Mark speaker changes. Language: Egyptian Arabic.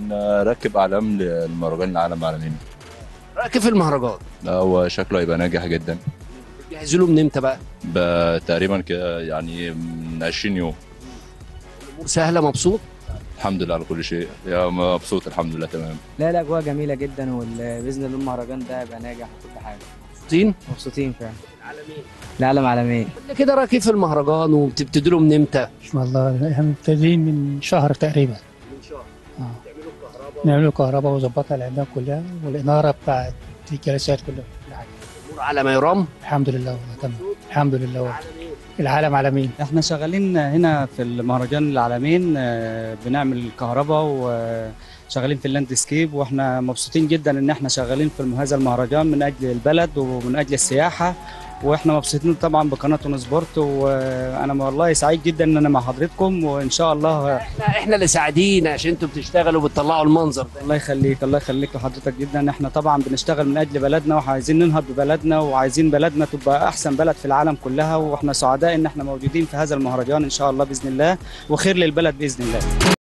Speaker 1: بنركب اعلام للمهرجان العالم العالمين
Speaker 2: رايك في المهرجان
Speaker 1: لا هو شكله هيبقى ناجح جدا
Speaker 2: جهزوا له من امتى بقى
Speaker 1: ب- تقريبا كده يعني من 20 يوم
Speaker 2: الامور سهله مبسوط
Speaker 1: الحمد لله على كل شيء يا مبسوط الحمد لله تمام
Speaker 3: لا لا اجواء جميله جدا وباذن الله المهرجان ده هيبقى ناجح وكل حاجه
Speaker 2: مبسوطين
Speaker 3: مبسوطين فعلا العالم عالمين
Speaker 2: قبل كده رايك في المهرجان وبتبتدوا له من امتى
Speaker 4: والله احنا مبتدئين من شهر تقريبا
Speaker 2: من شهر
Speaker 4: آه.
Speaker 2: تعملوا كهرباء
Speaker 4: نعملوا كهرباء وظبطها العمدان كلها والإنارة بتاعت الجلسات كلها كل حاجة.
Speaker 2: الامور على ما يرام
Speaker 4: الحمد لله والله تمام الحمد لله والله. العالم عالمين
Speaker 5: احنا شغالين هنا في المهرجان العالمين آه، بنعمل كهرباء وشغالين في اللاندسكيب واحنا مبسوطين جدا ان احنا شغالين في هذا المهرجان من اجل البلد ومن اجل السياحه واحنا مبسوطين طبعا بقناه اون سبورت وانا والله سعيد جدا ان انا مع حضرتكم وان شاء الله
Speaker 2: احنا احنا اللي سعيدين عشان انتوا بتشتغلوا وبتطلعوا المنظر ده
Speaker 5: الله يخليك الله يخليك لحضرتك جدا احنا طبعا بنشتغل من اجل بلدنا وعايزين ننهض ببلدنا وعايزين بلدنا تبقى احسن بلد في العالم كلها واحنا سعداء ان احنا موجودين في هذا المهرجان ان شاء الله باذن الله وخير للبلد باذن الله